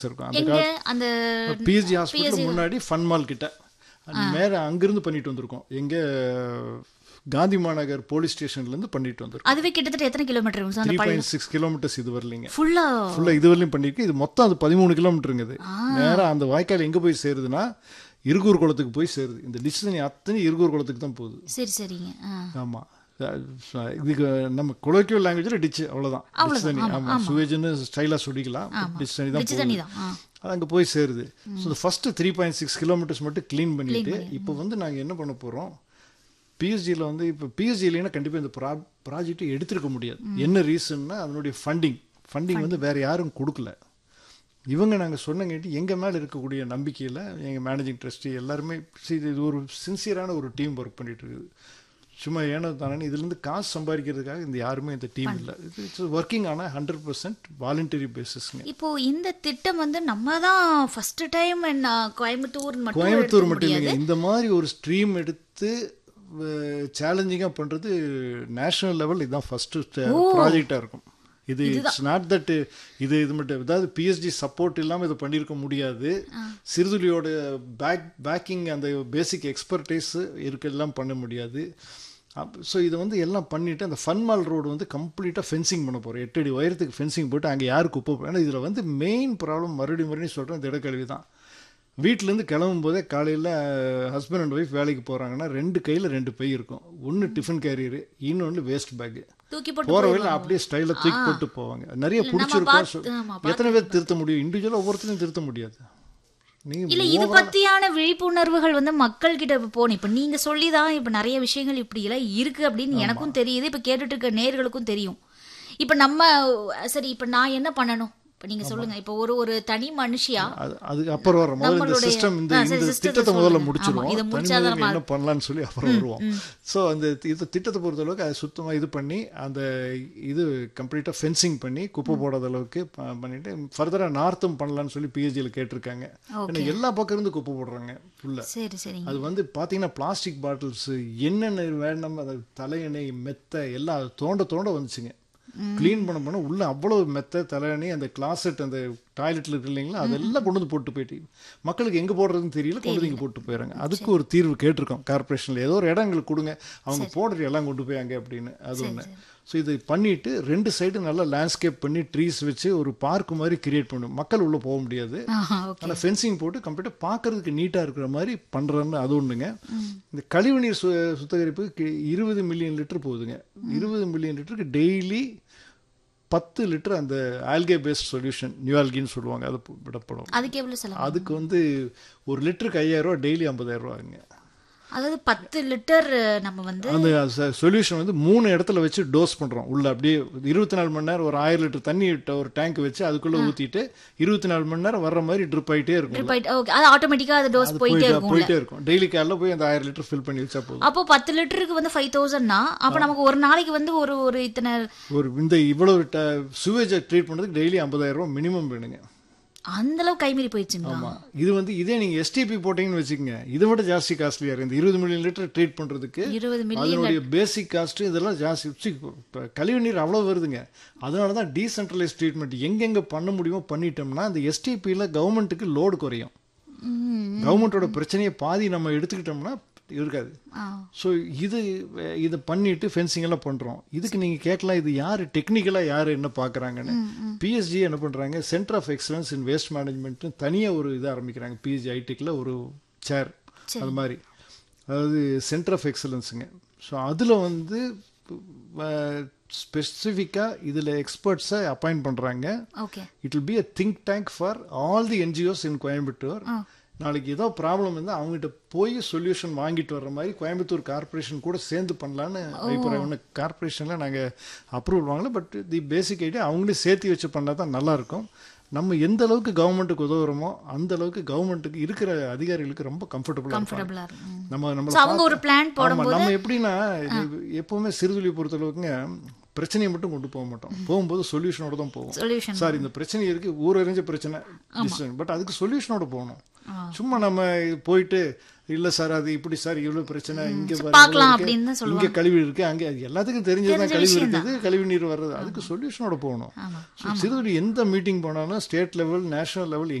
இருக்கும் அந்த எங்க அந்த பிஎஸ்ஜி ஹாஸ்பிட்டல் முன்னாடி ஃபன் மால் கிட்ட மேலே அங்கிருந்து பண்ணிட்டு வந்திருக்கோம் எங்க காந்தி மாநகர் போலீஸ் ஸ்டேஷன்ல இருந்து பண்ணிட்டு வந்திருக்கோம் அதுவே கிட்டத்தட்ட எத்தனை கிலோமீட்டர் இருக்கும் சார் த்ரீ அந்த பள்ளி பாயிண்ட் சிக்ஸ் கிலோமீட்டர்ஸ் இது வரலைங்க ஃபுல்லா ஃபுல்லாக இது வரலையும் பண்ணியிருக்கு இது மொத்தம் அது பதிமூணு கிலோமீட்டருங்க இது நேரா அந்த வாய்க்கால் எங்கே போய் சேருதுன்னா இருகூர் குளத்துக்கு போய் சேருது இந்த டிஷ் தண்ணி அத்தனை இருகூர் குளத்துக்கு தான் போகுது சரி சரிங்க ஆ. ஆமாம் இதுக்கு நம்ம கொலோக்கியல் லாங்குவேஜில் டிச் அவ்வளோதான் டிச் தண்ணி ஆமாம் சுவேஜ்னு ஸ்டைலாக சொல்லிக்கலாம் டிச் தண்ணி தான் டிச்சு போகுது தண்ணி தான் ஆ. அது அங்கே போய் சேருது ஸோ இந்த first three point six kilometres மட்டும் க்ளீன் பண்ணிட்டு இப்போ வந்து நாங்கள் என்ன பண்ண போகிறோம் பிஎஸ்ஜியில் வந்து இப்போ பிஎஸ்ஜி இல்லைன்னா கண்டிப்பாக இந்த ப்ரா ப்ராஜெக்ட்டை எடுத்திருக்க முடியாது என்ன ரீசன்னா அதனுடைய ஃபண்டிங் ஃபண்டிங் வந்து வேறு யாரும் கொடுக்கல இவங்க நாங்கள் சொன்னங்காட்டி எங்கள் மேலே இருக்கக்கூடிய நம்பிக்கையில் எங்கள் மேனேஜிங் ட்ரஸ்டி எல்லாருமே see, இது ஒரு சின்சியரான ஒரு டீம் ஒர்க் பண்ணிட்டு இருக்குது சும்மா ஏனோ தானே இதுலேருந்து காசு சம்பாதிக்கிறதுக்காக இந்த யாருமே இந்த டீம் இல்லை இது இட்ஸ் ஒர்க்கிங் ஆனால் ஹண்ட்ரட் பர்சன்ட் வாலண்டரி பேசிஸ்ங்க இப்போ இந்த திட்டம் வந்து நம்ம தான் ஃபர்ஸ்ட் டைம் என்ன கோயம்புத்தூர் மட்டும் கோயம்புத்தூர் எடுக்க மட்டும் முடியாது. இல்லைங்க இந்த மாதிரி ஒரு ஸ்ட்ரீம் எடுத்து சேலஞ்சிங்காக பண்ணுறது நேஷனல் லெவல் இதுதான் ஃபஸ்ட்டு ப்ராஜெக்டாக இருக்கும் இது இட்ஸ் நாட் தட் இது இது மட்டும் அதாவது பிஎஸ்டி சப்போர்ட் இல்லாமல் இதை பண்ணியிருக்க முடியாது சிறுதுளியோட பேக் பேக்கிங் அந்த பேசிக் எக்ஸ்பர்டைஸ் இருக்கலாம் பண்ண முடியாது ஸோ இதை வந்து எல்லாம் பண்ணிவிட்டு அந்த ஃபன்மால் ரோடு வந்து கம்ப்ளீட்டாக ஃபென்சிங் பண்ண போகிறோம் எட்டு அடி உயரத்துக்கு ஃபென்சிங் போட்டு அங்கே யார் குப்பை போ- ஏன்னா இதில் வந்து மெயின் ப்ராப்ளம் மறுபடியும் மறுபடியும் சொல்கிறேன் திடக்கழிவு தான் வீட்டிலேருந்து கிளம்பும் போதே காலையில் ஹஸ்பண்ட் அண்ட் ஒய்ஃப் வேலைக்கு போகிறாங்கன்னா ரெண்டு கையில் ரெண்டு பை இருக்கும் ஒன்று டிஃபன் கேரியரு இன்னொன்று வேஸ்ட் பேக்கு தூக்கி போட்டு போகிற வழியில் அப்படியே ஸ்டைலில் தூக்கி போட்டு போவாங்க நிறைய பிடிச்சிருக்கோம் சொ- ஆமா, எத்தனை பேர் திருத்த முடியும் இண்டிவிஜுவலாக ஒவ்வொருத்தரையும் திருத்த முடியாது இல்ல நீங்கள் இது பத்தியான விழிப்புணர்வுகள் வந்து மக்கள் கிட்ட இப்ப போகணும் இப்ப நீங்க சொல்லிதான் இப்ப நிறைய விஷயங்கள் இப்படி எல்லாம் இருக்கு அப்படின்னு எனக்கும் தெரியுது இப்ப கேட்டுட்டு இருக்க நேர்களுக்கும் தெரியும் இப்ப நம்ம சரி இப்ப நான் என்ன பண்ணணும் இப்ப நீங்க சொல்லுங்க இப்ப ஒரு ஒரு தனி மனுஷியா அது அதுக்கு அப்புறம் வர முதல்ல இந்த நம்மளுடைய- சிஸ்டம் இந்த ஆ, இந்த சரி, system திட்டத்தை சொல்லுங்க. முதல்ல ஆமா, முடிச்சிருவோம் இதை தனி முடிச்சாதான் மனிதனுக்கு நம்ம- என்ன பண்ணலாம்னு சொல்லி அப்புறம் வருவோம் ஸோ அந்த இந்த திட்டத்தை பொறுத்தளவுக்கு அதை சுத்தமாக இது பண்ணி அந்த இது கம்ப்ளீட்டாக ஃபென்சிங் பண்ணி குப்பை போடாத அளவுக்கு ப- பண்ணிட்டு ஃபர்தராக நார்த்தும் பண்ணலாம்னு சொல்லி பிஹெச்சியில் கேட்டிருக்காங்க ஏன்னா எல்லா பக்கம் இருந்து குப்பை போடுறாங்க உள்ள சரி சரிங்க அது வந்து பார்த்தீங்கன்னா பிளாஸ்டிக் பாட்டில்ஸ் என்னென்ன வேணும் அது தலையணை மெத்தை எல்லாம் அது தோண்ட தோண்ட வந்துச்சுங்க க்ளீன் பண்ண பண்ண உள்ள அவ்வளவு மெத்தை தலையணை அந்த கிளாசெட் அந்த டாய்லெட்ல இருக்கு இல்லைங்களா அதெல்லாம் கொண்டு வந்து போட்டு போயிட்டு மக்களுக்கு எங்க போடுறதுன்னு தெரியல கொண்டு வந்து இங்க போட்டு போயிடுறாங்க அதுக்கு ஒரு தீர்வு கேட்டிருக்கோம் கார்பரேஷன்ல ஏதோ ஒரு இடம் எங்களுக்கு கொடுங்க அவங்க போடுற எல்லாம் கொண்டு போய் அங்க அப்படின்னு அது ஒன்று ஸோ இது பண்ணிட்டு ரெண்டு சைடு நல்லா லேண்ட்ஸ்கேப் பண்ணி ட்ரீஸ் வச்சு ஒரு பார்க் மாதிரி கிரியேட் பண்ணும் மக்கள் உள்ள போக முடியாது ஆஹா, ஓகே ஆனால் ஃபென்சிங் போட்டு கம்ப்ளீட்டாக பார்க்கறதுக்கு நீட்டாக இருக்கிற மாதிரி பண்ணுறேன்னு அது ஒன்றுங்க இந்த கழிவுநீர் சு சுத்திகரிப்பு கி- இருபது மில்லியன் லிட்டர் போகுதுங்க இருபது மில்லியன் லிட்டருக்கு டெய்லி பத்து லிட்டர் அந்த ஆல்கே பேஸ்ட் சொல்யூஷன் நியூ ஆல்கின்னு சொல்லுவாங்க அது பு- விடப்படும் அதுக்கு எவ்வளவு செலவு அதுக்கு வந்து ஒரு லிட்டருக்கு ஐயாயிரம் ரூபா டெய்லி ஐம்பதாயிரம் ரூபாங்க அதாவது பத்து லிட்டர் நம்ம வந்து அந்த சொல்யூஷன் வந்து மூணு இடத்துல வச்சு டோஸ் பண்ணுறோம் உள்ள அப்படியே இருபத்தி நாலு மணி நேரம் ஒரு ஆயிரம் லிட்டர் தண்ணி விட்ட ஒரு டேங்க் வச்சு அதுக்குள்ளே ஊற்றிட்டு இருபத்தி நாலு மணி நேரம் வர்ற மாதிரி ட்ரிப் ஆகிட்டே இருக்கும் drip ஆயிட்டு- okay, அது ஆட்டோமேட்டிக்கா அது டோஸ் போயிட்டே போயிட்டே இருக்கும் போயிட்டே இருக்கும் டெய்லி காலைல போய் அந்த ஆயிரம் லிட்டர் ஃபில் பண்ணி வச்சா போதும் அப்போ பத்து லிட்டருக்கு வந்து ஃபைவ் தௌசண்ட்னா அப்ப நமக்கு ஒரு நாளைக்கு வந்து ஒரு ஒரு இத்தனை ஒரு இந்த இவ்வளவு சுவேஜை ட்ரீட் பண்ணுறதுக்கு டெய்லி ஐம்பதாயிரம் ரூபாய் மினிமம் வேணுங்க அந்த அளவு கைமீறி போயிடுச்சுங்களா ஆமா இது வந்து இதே நீங்க எஸ்டிபி போட்டீங்கன்னு வச்சுக்கோங்க இதை விட ஜாஸ்தி காஸ்ட்லியா இருக்கு இந்த இருபது மில்லியன் லிட்டர் ட்ரீட் பண்றதுக்கு இருபது மில்லியன் அதனுடைய பேசிக் காஸ்ட் இதெல்லாம் ஜாஸ்தி சி, இப்ப கழிவு நீர் அவ்வளோ வருதுங்க அதனால தான் டீசென்ட்ரலைஸ் ட்ரீட்மெண்ட் எங்கெங்க பண்ண முடியுமோ பண்ணிட்டோம்னா அந்த எஸ்டிபியில் கவர்மெண்ட்டுக்கு லோடு குறையும் கவர்மெண்ட்டோட பிரச்சனையை பாதி நம்ம எடுத்துக்கிட்டோம்னா இருக்காது ஆ. ஸோ இது இதை பண்ணிட்டு ஃபென்சிங் எல்லாம் பண்ணுறோம் இதுக்கு நீங்கள் கேட்கலாம் இது யார் டெக்னிக்கலாக யார் என்ன பார்க்குறாங்கன்னு பிஎஸ்ஜி என்ன பண்ணுறாங்க centre of excellence in waste மேனேஜ்மெண்ட்னு தனியாக ஒரு இது ஆரம்பிக்கிறாங்க பிஎஸ்ஜி ஐடெக்கில் ஒரு சேர் அது மாதிரி அதாவது சென்டர் ஆஃப் எக்ஸலன்ஸுங்க ஸோ அதில் வந்து ஸ்பெசிஃபிக்காக இதில் எக்ஸ்பர்ட்ஸை அப்பாயிண்ட் பண்ணுறாங்க okay it will be a think tank for all the NGOs in Coimbatore நாளைக்கு ஏதோ ப்ராப்ளம் இருந்தால் அவங்ககிட்ட போய் சொல்யூஷன் வாங்கிட்டு வர்ற மாதிரி கோயம்புத்தூர் கார்ப்பரேஷன் கூட சேர்ந்து பண்ணலான்னு அபிப்பிராயம் ஒன்று கார்ப்பரேஷனில் நாங்கள் அப்ரூவல் வாங்கல பட் தி பேசிக் ஐடியா அவங்களே சேர்த்து வச்சு பண்ணால் தான் நல்லாயிருக்கும் நம்ம எந்த அளவுக்கு கவர்மெண்ட்டுக்கு உதவுறோமோ அந்த அளவுக்கு கவர்மெண்ட்டுக்கு இருக்கிற அதிகாரிகளுக்கு ரொம்ப கம்ஃபர்டபுளாக இருக்கும் கம்ஃபர்டபுளா இருக்கும் ம். நம்ம So, நம்மள அவங்க ஒரு பிளான் ஆமா போடும்போது நம்ம எப்படின்னா இது எப்பவுமே சிறுதுளி பொறுத்தளவுக்குங்க பிரச்சனையை மட்டும் கொண்டு போக மாட்டோம் போகும்போது சொல்யூஷனோட தான் போவோம் சொல்யூஷன் சார் இந்த பிரச்சனை இருக்கு ஊரறிஞ்ச பிரச்சனை பட் அதுக்கு சொல்யூஷனோட போகணும் சும்மா நம்ம இது போயிட்டு இல்ல சார் அது இப்படி சார் இவ்வளவு பிரச்சனை இங்க பாருங்க, பார்க்கலாம் இருக்கு, அப்படின்னு தான் சொல்லுவாங்க. இங்க கழிவு இருக்கு அங்க அது எல்லாத்துக்கும் தெரிஞ்சதுதான் கழிவு இருக்குது கழிவு நீர் வர்றது அதுக்கு சொல்யூஷனோட போகணும் ஆமா So, சிறுதுளி எந்த மீட்டிங் போனாலும் ஸ்டேட் லெவல் நேஷனல் லெவல்